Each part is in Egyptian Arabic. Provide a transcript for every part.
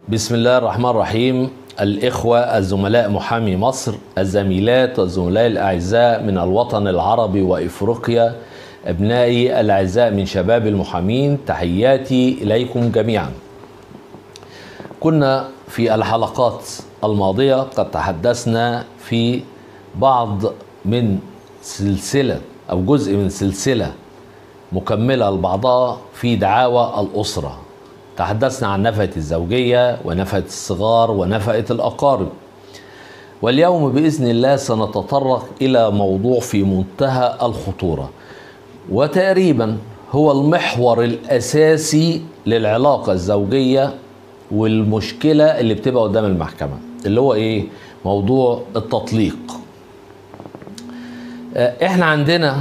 بسم الله الرحمن الرحيم الإخوة الزملاء محامي مصر الزميلات والزملاء الأعزاء من الوطن العربي وإفريقيا أبنائي الأعزاء من شباب المحامين تحياتي إليكم جميعا كنا في الحلقات الماضية قد تحدثنا في بعض من سلسلة أو جزء من سلسلة مكملة لبعضها في دعاوى الأسرة تحدثنا عن نفقة الزوجية ونفقة الصغار ونفقة الأقارب واليوم بإذن الله سنتطرق إلى موضوع في منتهى الخطورة وتقريبا هو المحور الأساسي للعلاقة الزوجية والمشكلة اللي بتبقى قدام المحكمة اللي هو إيه؟ موضوع التطليق احنا عندنا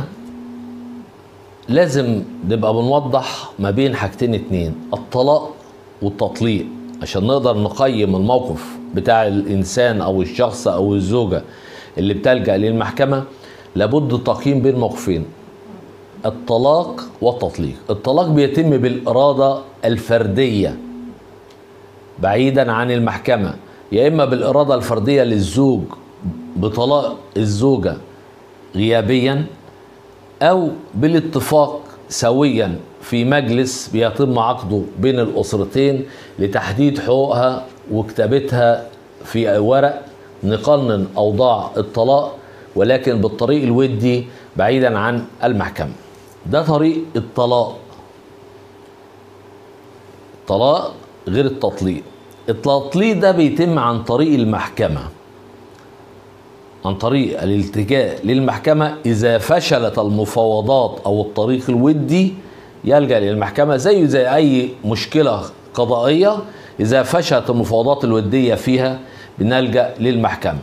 لازم نبقى بنوضح ما بين حاجتين اتنين الطلاق والتطليق عشان نقدر نقيم الموقف بتاع الانسان او الشخص او الزوجة اللي بتلجأ للمحكمة لابد تقييم بين موقفين الطلاق والتطليق الطلاق بيتم بالإرادة الفردية بعيدا عن المحكمة يا إما بالإرادة الفردية للزوج بطلاق الزوجة غيابيا او بالاتفاق سويا في مجلس بيتم عقده بين الاسرتين لتحديد حقوقها وكتابتها في ورق نقنن اوضاع الطلاق ولكن بالطريق الودي بعيدا عن المحكمه ده طريق الطلاق الطلاق غير التطليق التطليق ده بيتم عن طريق المحكمه عن طريق الالتجاء للمحكمة إذا فشلت المفاوضات أو الطريق الودي يلجأ للمحكمة زيه زي أي مشكلة قضائية إذا فشلت المفاوضات الودية فيها بنلجأ للمحكمة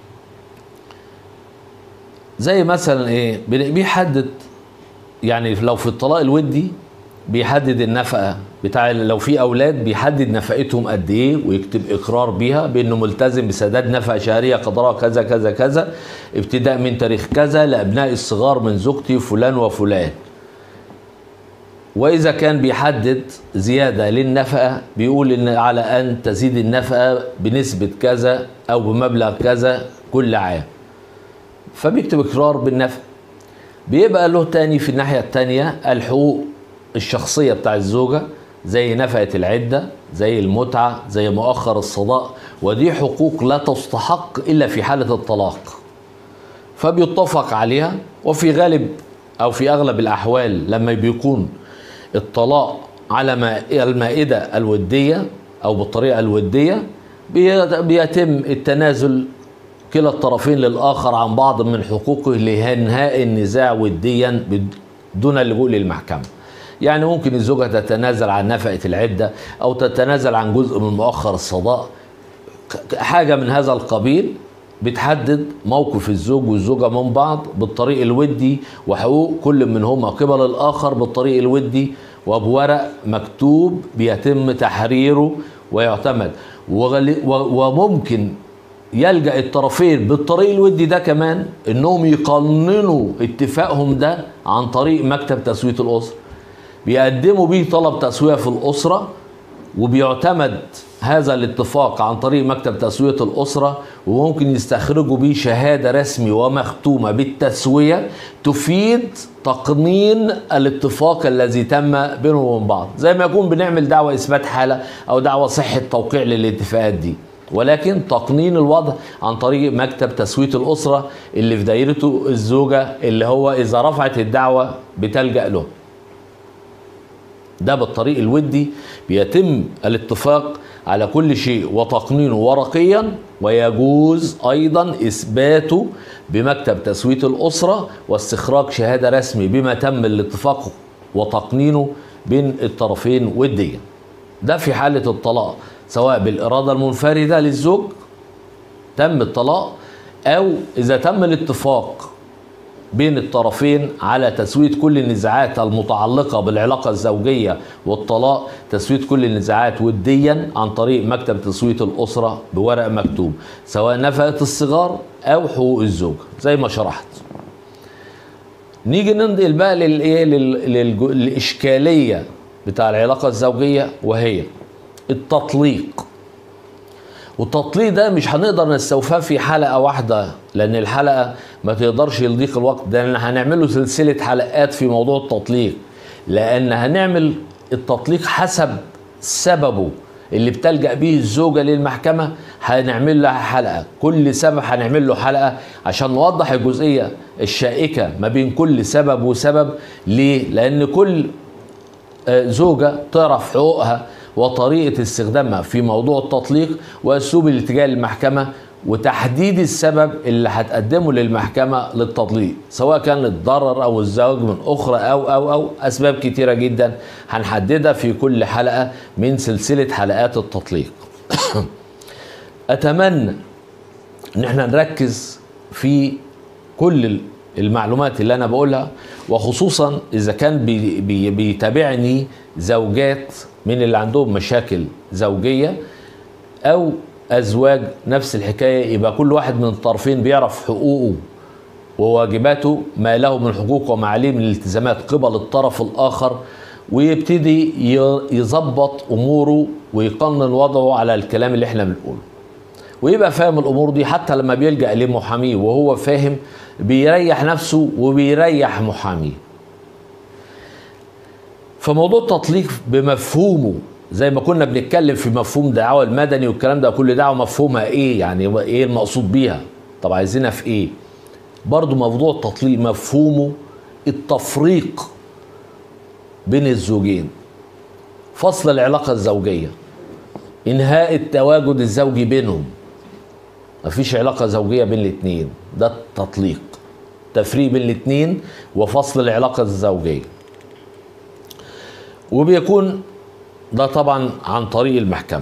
زي مثلا إيه بيحدد يعني لو في الطلاق الودي بيحدد النفقة بتاع لو في أولاد بيحدد نفقتهم قد إيه ويكتب إقرار بيها بأنه ملتزم بسداد نفقة شهرية قدرها كذا كذا كذا ابتداء من تاريخ كذا لأبناء الصغار من زوجتي فلان وفلان وإذا كان بيحدد زيادة للنفقة بيقول إن على أن تزيد النفقة بنسبة كذا أو بمبلغ كذا كل عام فبيكتب إقرار بالنفقة بيبقى له تاني في الناحية التانية الحقوق الشخصية بتاع الزوجة زي نفقة العدة زي المتعة زي مؤخر الصداق ودي حقوق لا تستحق إلا في حالة الطلاق فبيتفق عليها وفي غالب أو في أغلب الأحوال لما بيكون الطلاق على المائدة الودية أو بالطريقة الودية بيتم التنازل كلا الطرفين للآخر عن بعض من حقوقه لإنهاء النزاع وديا دون اللجوء للمحكمة يعني ممكن الزوجة تتنازل عن نفقة العدة أو تتنازل عن جزء من مؤخر الصداق حاجة من هذا القبيل بتحدد موقف الزوج والزوجة من بعض بالطريق الودي وحقوق كل منهما قبل الآخر بالطريق الودي وبورق مكتوب بيتم تحريره ويعتمد وممكن يلجأ الطرفين بالطريق الودي ده كمان انهم يقننوا اتفاقهم ده عن طريق مكتب تسوية الأسرة بيقدموا بيه طلب تسوية في الأسرة وبيعتمد هذا الاتفاق عن طريق مكتب تسوية الأسرة وممكن يستخرجوا بيه شهادة رسمي ومختومة بالتسوية تفيد تقنين الاتفاق الذي تم بينهم وبين بعض زي ما يكون بنعمل دعوة إثبات حالة أو دعوة صحة توقيع للاتفاقات دي ولكن تقنين الوضع عن طريق مكتب تسوية الأسرة اللي في دايرته الزوجة اللي هو إذا رفعت الدعوة بتلجأ له ده بالطريق الودي بيتم الاتفاق على كل شيء وتقنينه ورقيا ويجوز ايضا اثباته بمكتب تسويه الاسره واستخراج شهاده رسمي بما تم الاتفاق وتقنينه بين الطرفين وديا ده في حاله الطلاق سواء بالاراده المنفرده للزوج تم الطلاق او اذا تم الاتفاق بين الطرفين على تسوية كل النزاعات المتعلقة بالعلاقة الزوجية والطلاق تسوية كل النزاعات وديا عن طريق مكتب تسوية الأسرة بورق مكتوب سواء نفقة الصغار أو حقوق الزوج زي ما شرحت نيجي ننقل بقى للايه لل- للاشكاليه بتاع العلاقه الزوجيه وهي التطليق والتطليق ده مش هنقدر نستوفاه في حلقه واحده لان الحلقه ما تقدرش يضيق الوقت ده لان هنعمله سلسله حلقات في موضوع التطليق لان هنعمل التطليق حسب سببه اللي بتلجأ به الزوجة للمحكمة هنعمل لها حلقة كل سبب هنعمل له حلقة عشان نوضح الجزئية الشائكة ما بين كل سبب وسبب ليه؟ لأن كل زوجة تعرف حقوقها وطريقة استخدامها في موضوع التطليق وأسلوب الاتجاه للمحكمة وتحديد السبب اللي هتقدمه للمحكمة للتطليق سواء كان الضرر أو الزواج من أخرى أو أو أو أسباب كتيرة جدا هنحددها في كل حلقة من سلسلة حلقات التطليق أتمنى إن احنا نركز في كل المعلومات اللي أنا بقولها وخصوصا إذا كان بي بي بيتابعني زوجات من اللي عندهم مشاكل زوجية أو ازواج نفس الحكايه يبقى كل واحد من الطرفين بيعرف حقوقه وواجباته ما له من حقوق وما عليه من الالتزامات قبل الطرف الاخر ويبتدي يظبط اموره ويقنن وضعه على الكلام اللي احنا بنقوله ويبقى فاهم الامور دي حتى لما بيلجا لمحاميه وهو فاهم بيريح نفسه وبيريح محاميه فموضوع التطليق بمفهومه زي ما كنا بنتكلم في مفهوم دعوة المدني والكلام ده كل دعوة مفهومها ايه يعني ايه المقصود بيها طب عايزينها في ايه برضو موضوع التطليق مفهومه التفريق بين الزوجين فصل العلاقة الزوجية انهاء التواجد الزوجي بينهم مفيش علاقة زوجية بين الاتنين ده التطليق تفريق بين الاتنين وفصل العلاقة الزوجية وبيكون ده طبعا عن طريق المحكمة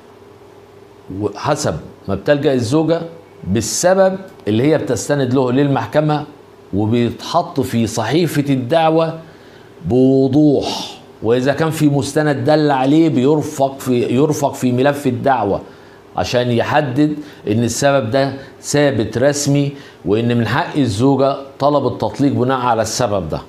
وحسب ما بتلجأ الزوجة بالسبب اللي هي بتستند له للمحكمة وبيتحط في صحيفة الدعوة بوضوح وإذا كان في مستند دل عليه بيرفق في يرفق في ملف الدعوة عشان يحدد إن السبب ده ثابت رسمي وإن من حق الزوجة طلب التطليق بناء على السبب ده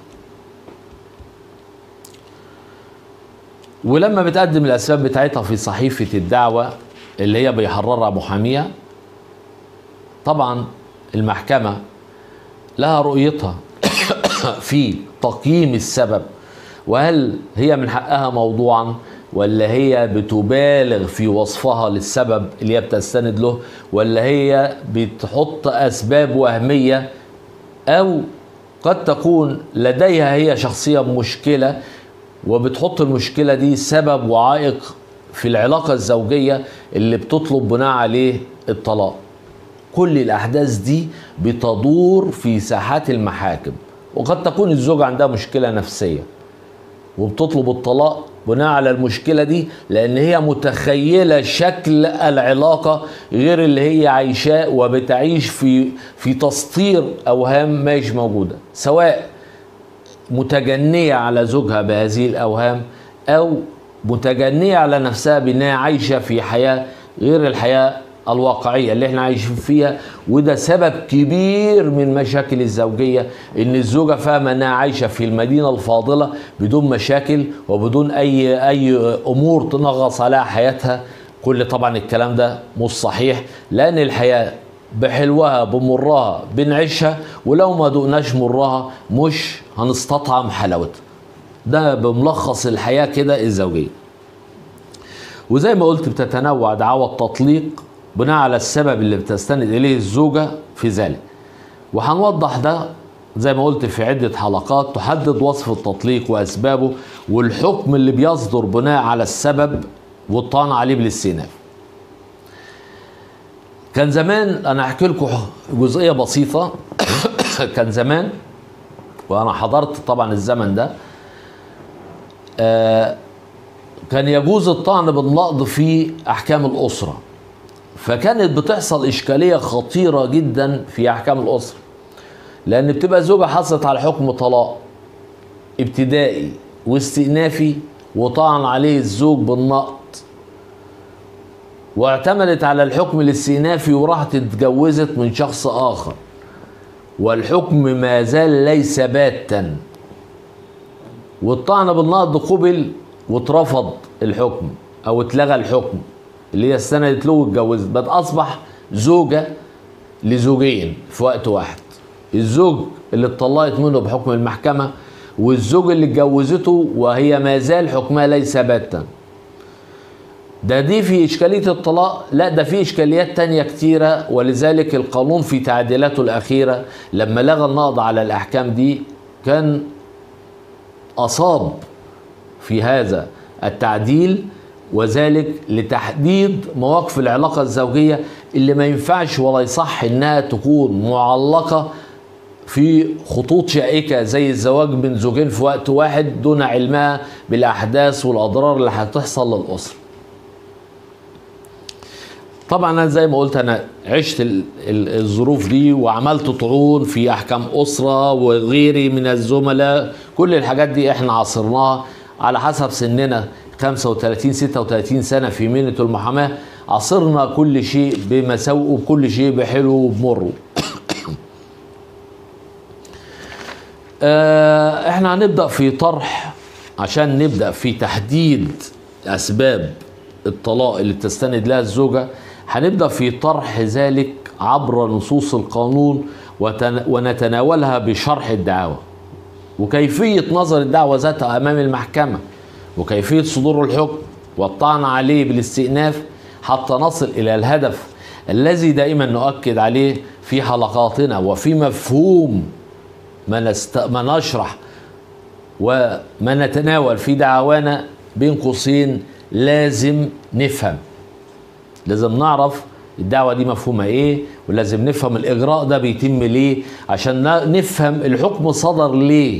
ولما بتقدم الاسباب بتاعتها في صحيفه الدعوه اللي هي بيحررها محاميها طبعا المحكمه لها رؤيتها في تقييم السبب وهل هي من حقها موضوعا ولا هي بتبالغ في وصفها للسبب اللي هي بتستند له ولا هي بتحط اسباب وهميه او قد تكون لديها هي شخصيه مشكله وبتحط المشكلة دي سبب وعائق في العلاقة الزوجية اللي بتطلب بناء عليه الطلاق كل الأحداث دي بتدور في ساحات المحاكم وقد تكون الزوجة عندها مشكلة نفسية وبتطلب الطلاق بناء على المشكلة دي لأن هي متخيلة شكل العلاقة غير اللي هي عايشاه وبتعيش في في تسطير أوهام مش موجودة سواء متجنية على زوجها بهذه الأوهام أو متجنية على نفسها بأنها عايشة في حياة غير الحياة الواقعية اللي احنا عايشين فيها وده سبب كبير من مشاكل الزوجية ان الزوجة فاهمة انها عايشة في المدينة الفاضلة بدون مشاكل وبدون اي اي امور تنغص عليها حياتها كل طبعا الكلام ده مش صحيح لان الحياة بحلوها بمرها بنعيشها ولو ما دقناش مرها مش هنستطعم حلاوتها ده بملخص الحياة كده الزوجية وزي ما قلت بتتنوع دعاوى التطليق بناء على السبب اللي بتستند إليه الزوجة في ذلك وهنوضح ده زي ما قلت في عدة حلقات تحدد وصف التطليق وأسبابه والحكم اللي بيصدر بناء على السبب والطعن عليه بالاستئناف كان زمان انا احكي لكم جزئيه بسيطه كان زمان وانا حضرت طبعا الزمن ده آه كان يجوز الطعن بالنقض في احكام الاسره فكانت بتحصل اشكاليه خطيره جدا في احكام الاسره لان بتبقى زوجه حصلت على حكم طلاق ابتدائي واستئنافي وطعن عليه الزوج بالنقض واعتمدت على الحكم الاستئنافي وراحت اتجوزت من شخص اخر والحكم ما زال ليس باتا والطعن بالنقض قبل واترفض الحكم او اتلغى الحكم اللي هي استندت له واتجوزت بقت اصبح زوجه لزوجين في وقت واحد الزوج اللي اتطلقت منه بحكم المحكمه والزوج اللي اتجوزته وهي ما زال حكمها ليس باتا ده دي في إشكالية الطلاق لا ده في إشكاليات تانية كتيرة ولذلك القانون في تعديلاته الأخيرة لما لغى النقض على الأحكام دي كان أصاب في هذا التعديل وذلك لتحديد مواقف العلاقة الزوجية اللي ما ينفعش ولا يصح إنها تكون معلقة في خطوط شائكة زي الزواج بين زوجين في وقت واحد دون علمها بالأحداث والأضرار اللي هتحصل للأسرة طبعا انا زي ما قلت انا عشت ال- ال- الظروف دي وعملت طعون في احكام اسره وغيري من الزملاء كل الحاجات دي احنا عاصرناها على حسب سننا 35 36 سنه في مهنه المحاماه عاصرنا كل شيء بمساوئه وكل شيء بحلوه وبمره آه، احنا هنبدا في طرح عشان نبدا في تحديد اسباب الطلاق اللي تستند لها الزوجه هنبدا في طرح ذلك عبر نصوص القانون وتن- ونتناولها بشرح الدعاوى وكيفيه نظر الدعوه ذاتها امام المحكمه وكيفيه صدور الحكم والطعن عليه بالاستئناف حتى نصل الى الهدف الذي دائما نؤكد عليه في حلقاتنا وفي مفهوم ما, نست... ما نشرح وما نتناول في دعوانا بين قوسين لازم نفهم لازم نعرف الدعوة دي مفهومها ايه ولازم نفهم الاجراء ده بيتم ليه عشان ن- نفهم الحكم صدر ليه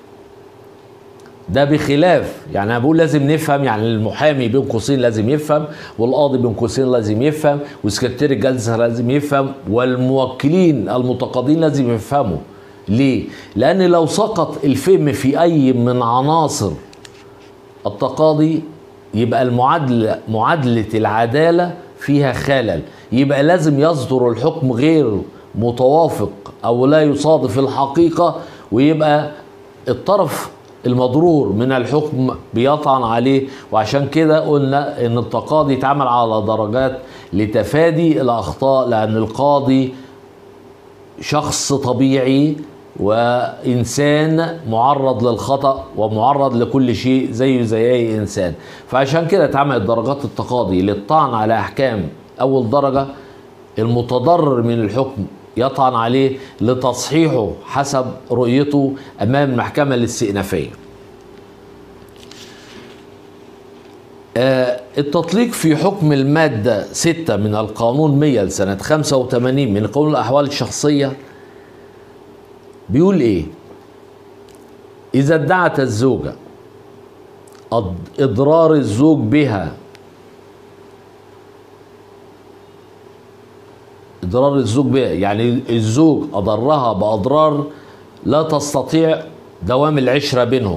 ده بخلاف يعني انا بقول لازم نفهم يعني المحامي بين قوسين لازم يفهم والقاضي بين قوسين لازم يفهم وسكرتير الجلسه لازم يفهم والموكلين المتقاضين لازم يفهموا ليه؟ لان لو سقط الفهم في اي من عناصر التقاضي يبقى المعادله معادله العداله فيها خلل يبقى لازم يصدر الحكم غير متوافق او لا يصادف الحقيقه ويبقى الطرف المضرور من الحكم بيطعن عليه وعشان كده قلنا ان التقاضي يتعمل على درجات لتفادي الاخطاء لان القاضي شخص طبيعي وانسان معرض للخطا ومعرض لكل شيء زيه زي اي انسان فعشان كده اتعملت درجات التقاضي للطعن على احكام اول درجه المتضرر من الحكم يطعن عليه لتصحيحه حسب رؤيته امام المحكمه الاستئنافيه آه، التطليق في حكم المادة 6 من القانون 100 لسنة 85 من قانون الأحوال الشخصية بيقول إيه؟ إذا ادعت الزوجة أض- إضرار الزوج بها إضرار الزوج بها يعني الزوج أضرها بأضرار لا تستطيع دوام العشرة بينهم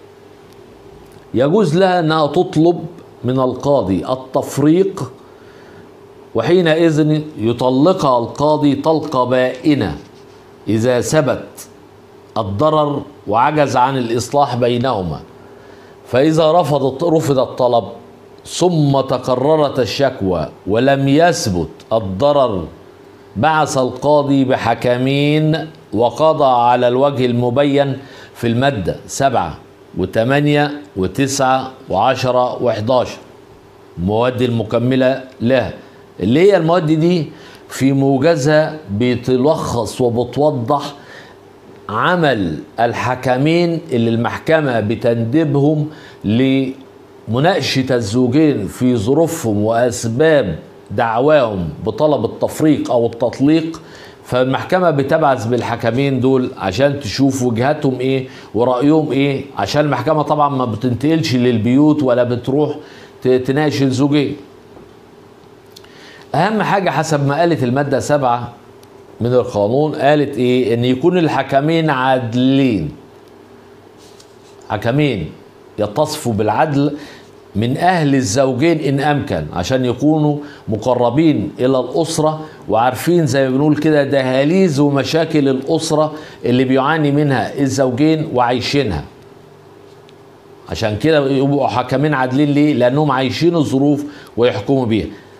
يجوز لها انها تطلب من القاضي التفريق وحينئذ يطلقها القاضي طلقه بائنه اذا ثبت الضرر وعجز عن الاصلاح بينهما فاذا رفضت رفض الطلب ثم تكررت الشكوى ولم يثبت الضرر بعث القاضي بحكمين وقضى على الوجه المبين في المادة سبعة وثمانية وتسعة وعشرة وحداشر المواد المكملة لها اللي هي المواد دي في موجزها بتلخص وبتوضح عمل الحكمين اللي المحكمة بتندبهم لمناقشة الزوجين في ظروفهم وأسباب دعواهم بطلب التفريق أو التطليق فالمحكمة بتبعث بالحكمين دول عشان تشوف وجهاتهم ايه ورأيهم ايه عشان المحكمة طبعا ما بتنتقلش للبيوت ولا بتروح ت- تناقش الزوجين اهم حاجة حسب ما قالت المادة سبعة من القانون قالت ايه ان يكون الحكمين عادلين حكمين يتصفوا بالعدل من اهل الزوجين ان امكن عشان يكونوا مقربين الى الاسره وعارفين زي ما بنقول كده دهاليز ومشاكل الاسره اللي بيعاني منها الزوجين وعايشينها عشان كده يبقوا حكمين عادلين ليه لانهم عايشين الظروف ويحكموا بيها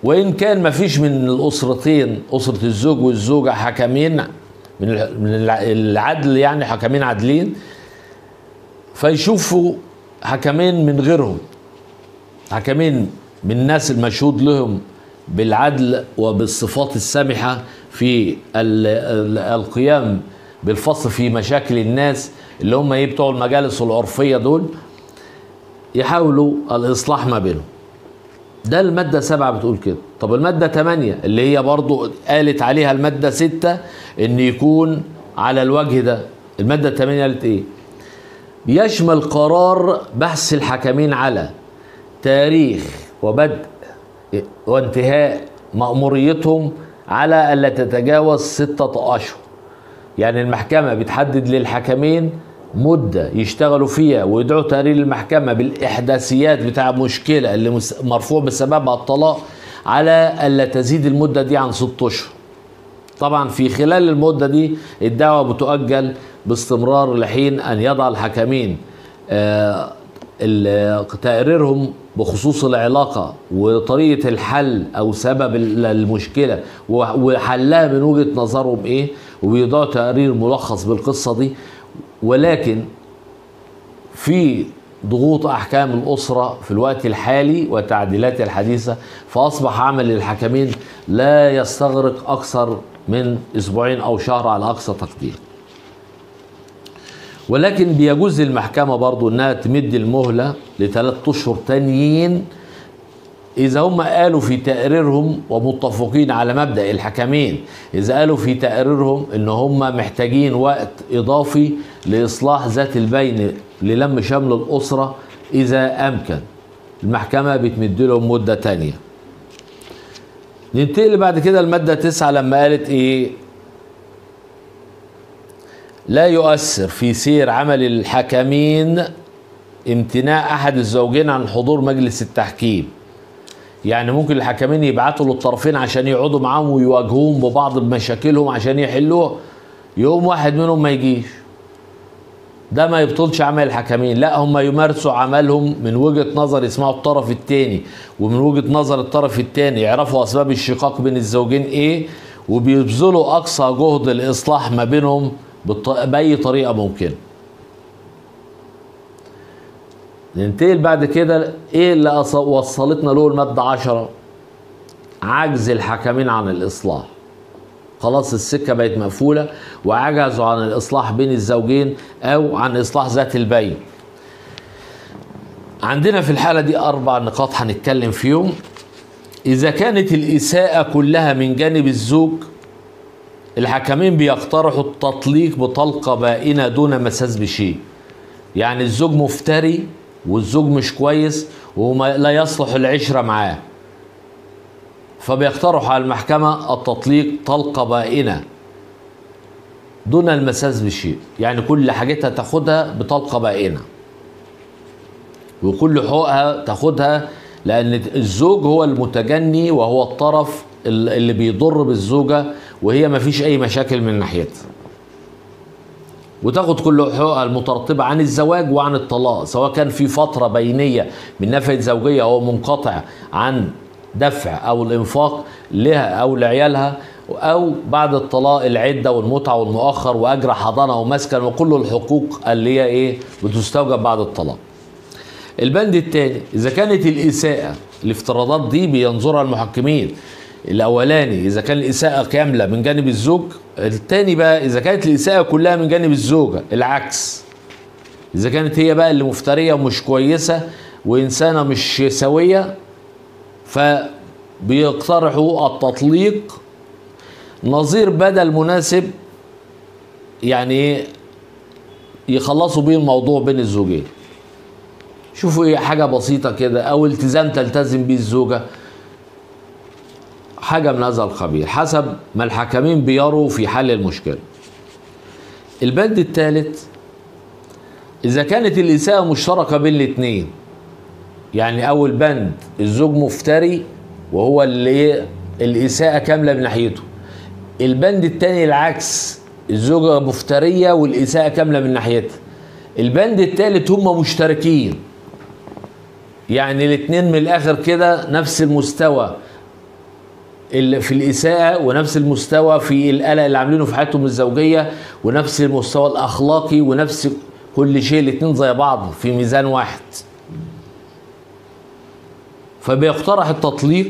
وان كان ما فيش من الاسرتين اسره الزوج والزوجه حكمين من ال- من الع- العدل يعني حكمين عادلين فيشوفوا حكمين من غيرهم حكمين من الناس المشهود لهم بالعدل وبالصفات السامحة في ال- ال- القيام بالفصل في مشاكل الناس اللي هم ايه بتوع المجالس العرفية دول يحاولوا الإصلاح ما بينهم ده المادة سبعة بتقول كده طب المادة تمانية اللي هي برضو قالت عليها المادة ستة ان يكون على الوجه ده المادة التمانية قالت ايه يشمل قرار بحث الحكمين على تاريخ وبدء وانتهاء مأموريتهم على ألا تتجاوز ستة أشهر يعني المحكمة بتحدد للحكمين مدة يشتغلوا فيها ويدعوا تقرير المحكمة بالإحداثيات بتاع مشكلة اللي مس- مرفوع بسببها الطلاق على ألا تزيد المدة دي عن ست أشهر طبعا في خلال المدة دي الدعوة بتؤجل باستمرار لحين أن يضع الحكمين آه، ال- تقريرهم بخصوص العلاقة وطريقة الحل أو سبب ال- المشكلة و- وحلها من وجهة نظرهم إيه وبيضعوا تقرير ملخص بالقصة دي ولكن في ضغوط احكام الاسره في الوقت الحالي والتعديلات الحديثه فاصبح عمل الحكمين لا يستغرق اكثر من اسبوعين او شهر على اقصى تقدير ولكن بيجوز للمحكمه برضو انها تمد المهله لثلاث اشهر تانيين إذا هم قالوا في تقريرهم ومتفقين على مبدأ الحكمين إذا قالوا في تقريرهم إن هم محتاجين وقت إضافي لإصلاح ذات البين للم شمل الأسرة إذا أمكن المحكمة بتمد لهم مدة تانية ننتقل بعد كده المادة تسعة لما قالت إيه لا يؤثر في سير عمل الحكمين امتناع أحد الزوجين عن حضور مجلس التحكيم يعني ممكن الحكمين يبعتوا للطرفين عشان يقعدوا معاهم ويواجهوهم ببعض مشاكلهم عشان يحلوها يقوم واحد منهم ما يجيش ده ما يبطلش عمل الحكمين لا هم يمارسوا عملهم من وجهة نظر يسمعوا الطرف التاني ومن وجهة نظر الطرف التاني يعرفوا أسباب الشقاق بين الزوجين إيه وبيبذلوا أقصى جهد الإصلاح ما بينهم بالط- بأي طريقة ممكنة ننتقل بعد كده ايه اللي أص- وصلتنا له المادة عشرة عجز الحكمين عن الإصلاح خلاص السكة بقت مقفولة وعجزوا عن الإصلاح بين الزوجين أو عن إصلاح ذات البين عندنا في الحالة دي أربع نقاط هنتكلم فيهم إذا كانت الإساءة كلها من جانب الزوج الحكمين بيقترحوا التطليق بطلقة بائنة دون مساس بشيء يعني الزوج مفتري والزوج مش كويس وما لا يصلح العشرة معاه فبيقترحوا على المحكمة التطليق طلقة بائنة دون المساس بشيء يعني كل حاجتها تاخدها بطلقة بائنة وكل حقوقها تاخدها لأن الزوج هو المتجني وهو الطرف اللي بيضر بالزوجة وهي ما فيش أي مشاكل من ناحيتها وتاخد كل حقوقها المترتبة عن الزواج وعن الطلاق سواء كان في فترة بينية من نفقة زوجية أو منقطع عن دفع أو الإنفاق لها أو لعيالها أو بعد الطلاق العدة والمتعة والمؤخر وأجر حضانة ومسكن وكل الحقوق اللي هي إيه بتستوجب بعد الطلاق البند الثاني إذا كانت الإساءة الافتراضات دي بينظرها المحكمين الاولاني اذا كان الاساءه كامله من جانب الزوج الثاني بقى اذا كانت الاساءه كلها من جانب الزوجه العكس اذا كانت هي بقى اللي مفتريه ومش كويسه وانسانه مش سويه فبيقترحوا التطليق نظير بدل مناسب يعني يخلصوا بيه الموضوع بين الزوجين شوفوا ايه حاجه بسيطه كده او التزام تلتزم بيه الزوجه حاجة من هذا القبيل حسب ما الحكمين بيروا في حل المشكلة البند الثالث إذا كانت الإساءة مشتركة بين الاثنين يعني أول بند الزوج مفتري وهو اللي الإساءة كاملة من ناحيته البند الثاني العكس الزوجة مفترية والإساءة كاملة من ناحيتها البند الثالث هم مشتركين يعني الاثنين من الآخر كده نفس المستوى ال- في الإساءة ونفس المستوى في القلق اللي عاملينه في حياتهم الزوجية ونفس المستوى الأخلاقي ونفس كل شيء الاتنين زي بعض في ميزان واحد فبيقترح التطليق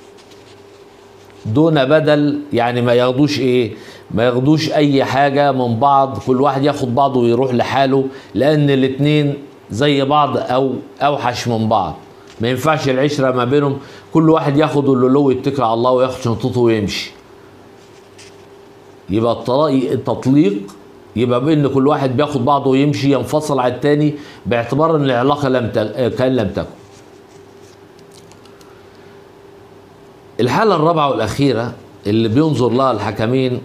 دون بدل يعني ما ياخدوش ايه ما ياخدوش اي حاجة من بعض كل واحد ياخد بعضه ويروح لحاله لان الاتنين زي بعض او اوحش من بعض ما ينفعش العشرة ما بينهم كل واحد ياخد اللي له ويتكل على الله وياخد شنطته ويمشي يبقى الطلاق التطليق يبقى بان كل واحد بياخد بعضه ويمشي ينفصل عن التاني باعتبار ان العلاقه لم تك... كان لم تكن. الحاله الرابعه والاخيره اللي بينظر لها الحكمين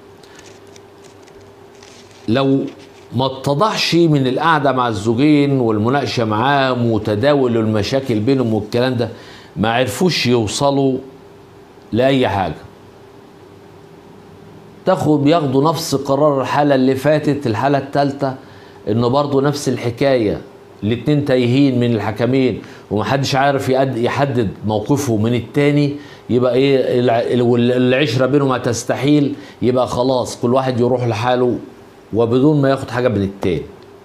لو ما اتضحش من القعده مع الزوجين والمناقشه معاهم وتداول المشاكل بينهم والكلام ده ما عرفوش يوصلوا لاي حاجه تاخد بياخدوا نفس قرار الحاله اللي فاتت الحاله الثالثه انه برضه نفس الحكايه الاتنين تايهين من الحكمين ومحدش عارف يقد- يحدد موقفه من التاني يبقى ايه الع- وال- العشره بينهم هتستحيل يبقى خلاص كل واحد يروح لحاله وبدون ما ياخد حاجه من التاني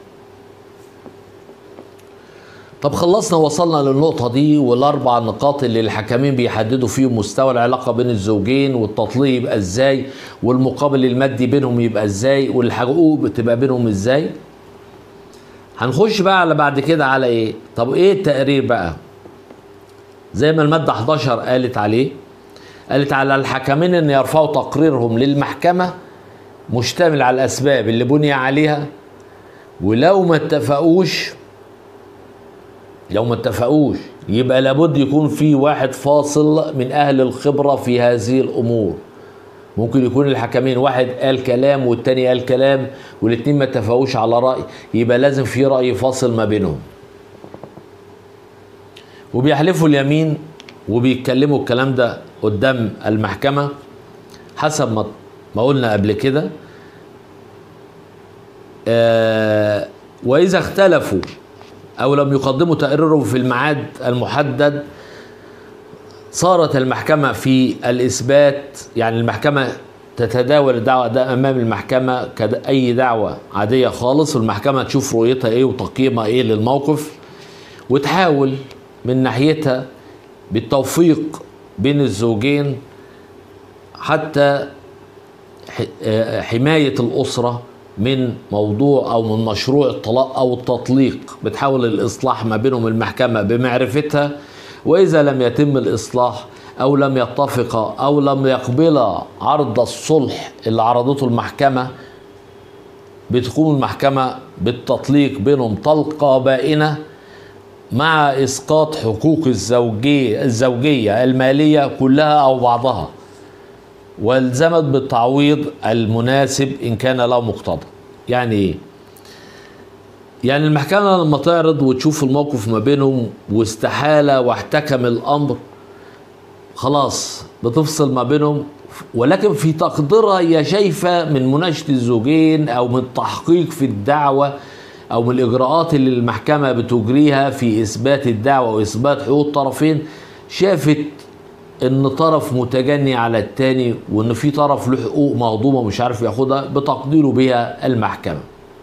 طب خلصنا وصلنا للنقطة دي والأربع نقاط اللي الحكمين بيحددوا فيهم مستوى العلاقة بين الزوجين والتطليق يبقى ازاي والمقابل المادي بينهم يبقى ازاي والحقوق بتبقى بينهم ازاي هنخش بقى على بعد كده على ايه طب ايه التقرير بقى زي ما المادة 11 قالت عليه قالت على الحكمين ان يرفعوا تقريرهم للمحكمة مشتمل على الاسباب اللي بني عليها ولو ما اتفقوش لو ما اتفقوش يبقى لابد يكون في واحد فاصل من اهل الخبره في هذه الامور ممكن يكون الحكمين واحد قال كلام والتاني قال كلام والاتنين ما اتفقوش على راي يبقى لازم في راي فاصل ما بينهم وبيحلفوا اليمين وبيتكلموا الكلام ده قدام المحكمه حسب ما ما قلنا قبل كده آه واذا اختلفوا او لم يقدموا تقريرهم في الميعاد المحدد صارت المحكمة في الإثبات يعني المحكمة تتداول الدعوة ده أمام المحكمة كأي دعوة عادية خالص والمحكمة تشوف رؤيتها إيه وتقييمها إيه للموقف وتحاول من ناحيتها بالتوفيق بين الزوجين حتى ح- آه، حماية الأسرة من موضوع أو من مشروع الطلاق أو التطليق بتحاول الإصلاح ما بينهم المحكمة بمعرفتها وإذا لم يتم الإصلاح أو لم يتفقا أو لم يقبلا عرض الصلح اللي عرضته المحكمة بتقوم المحكمة بالتطليق بينهم طلقة بائنة مع إسقاط حقوق الزوجية الزوجية المالية كلها أو بعضها والزمت بالتعويض المناسب ان كان له مقتضى يعني ايه يعني المحكمة لما تعرض وتشوف الموقف ما بينهم واستحالة واحتكم الأمر خلاص بتفصل ما بينهم ولكن في تقديرها هي شايفة من مناقشة الزوجين أو من التحقيق في الدعوة أو من الإجراءات اللي المحكمة بتجريها في إثبات الدعوة وإثبات حقوق الطرفين شافت ان طرف متجني على التاني وان في طرف له حقوق مهضومه مش عارف ياخدها بتقديره بها المحكمه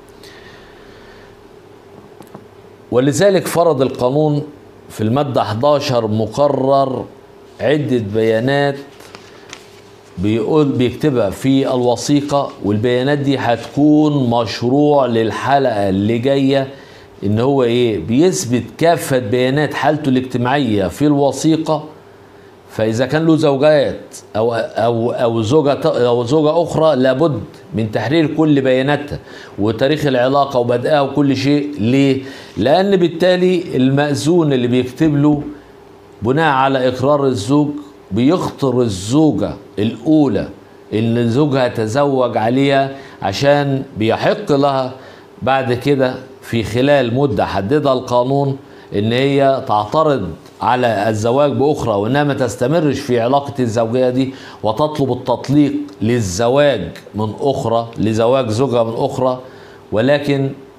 ولذلك فرض القانون في المادة 11 مقرر عدة بيانات بيقول بيكتبها في الوثيقة والبيانات دي هتكون مشروع للحلقة اللي جاية ان هو ايه بيثبت كافة بيانات حالته الاجتماعية في الوثيقة فاذا كان له زوجات او او او زوجه او زوجه اخرى لابد من تحرير كل بياناتها وتاريخ العلاقه وبدئها وكل شيء ليه؟ لان بالتالي المأذون اللي بيكتب له بناء على اقرار الزوج بيخطر الزوجه الاولى ان زوجها تزوج عليها عشان بيحق لها بعد كده في خلال مده حددها القانون ان هي تعترض على الزواج باخرى وانها ما تستمرش في علاقه الزوجيه دي وتطلب التطليق للزواج من اخرى لزواج زوجها من اخرى ولكن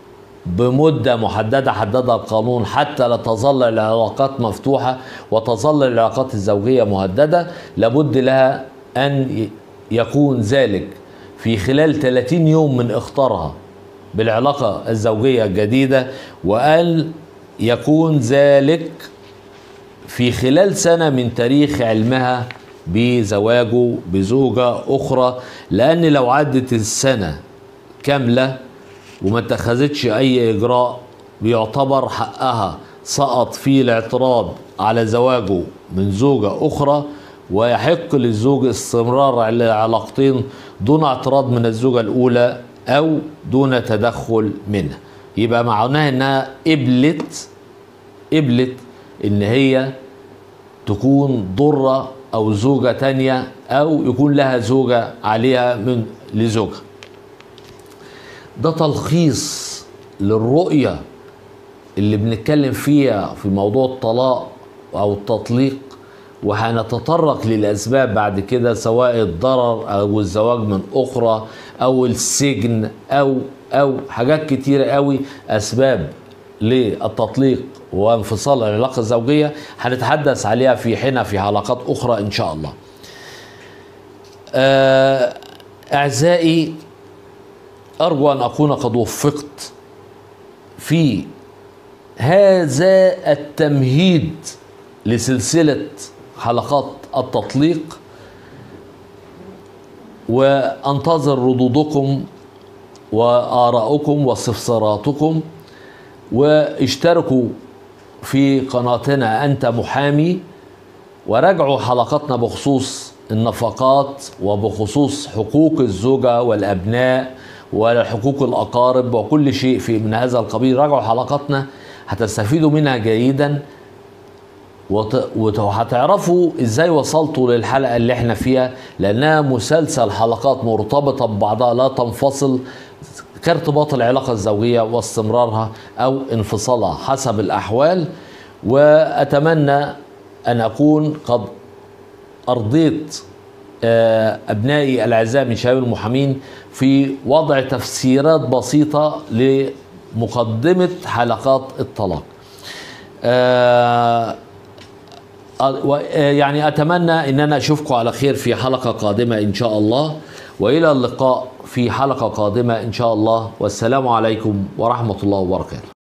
بمدة محددة حددها القانون حتى لا تظل العلاقات مفتوحة وتظل العلاقات الزوجية مهددة لابد لها أن يكون ذلك في خلال 30 يوم من اختارها بالعلاقة الزوجية الجديدة وأن يكون ذلك في خلال سنة من تاريخ علمها بزواجه بزوجة أخرى لأن لو عدت السنة كاملة وما اتخذتش أي إجراء بيعتبر حقها سقط فيه الاعتراض على زواجه من زوجة أخرى ويحق للزوج استمرار العلاقتين دون اعتراض من الزوجة الأولى أو دون تدخل منها يبقى معناها إنها قبلت قبلت إن هي تكون ضرة أو زوجة تانية أو يكون لها زوجة عليها من لزوجها ده تلخيص للرؤية اللي بنتكلم فيها في موضوع الطلاق أو التطليق وهنتطرق للأسباب بعد كده سواء الضرر أو الزواج من أخرى أو السجن أو أو حاجات كتيرة قوي أسباب للتطليق وانفصال العلاقة الزوجية هنتحدث عليها في حين في حلقات أخرى إن شاء الله آه، أعزائي أرجو أن أكون قد وفقت في هذا التمهيد لسلسلة حلقات التطليق وانتظر ردودكم وآراءكم واستفساراتكم واشتركوا في قناتنا أنت محامي وراجعوا حلقاتنا بخصوص النفقات وبخصوص حقوق الزوجة والأبناء وحقوق الأقارب وكل شيء في من هذا القبيل راجعوا حلقاتنا هتستفيدوا منها جيدا وت- وت- وهتعرفوا ازاي وصلتوا للحلقه اللي احنا فيها لانها مسلسل حلقات مرتبطه ببعضها لا تنفصل كارتباط العلاقه الزوجيه واستمرارها او انفصالها حسب الاحوال واتمنى ان اكون قد ارضيت آه، ابنائي الاعزاء من شباب المحامين في وضع تفسيرات بسيطه لمقدمه حلقات الطلاق. آه، و- يعني اتمنى ان انا اشوفكم على خير في حلقه قادمه ان شاء الله والى اللقاء في حلقه قادمه ان شاء الله والسلام عليكم ورحمه الله وبركاته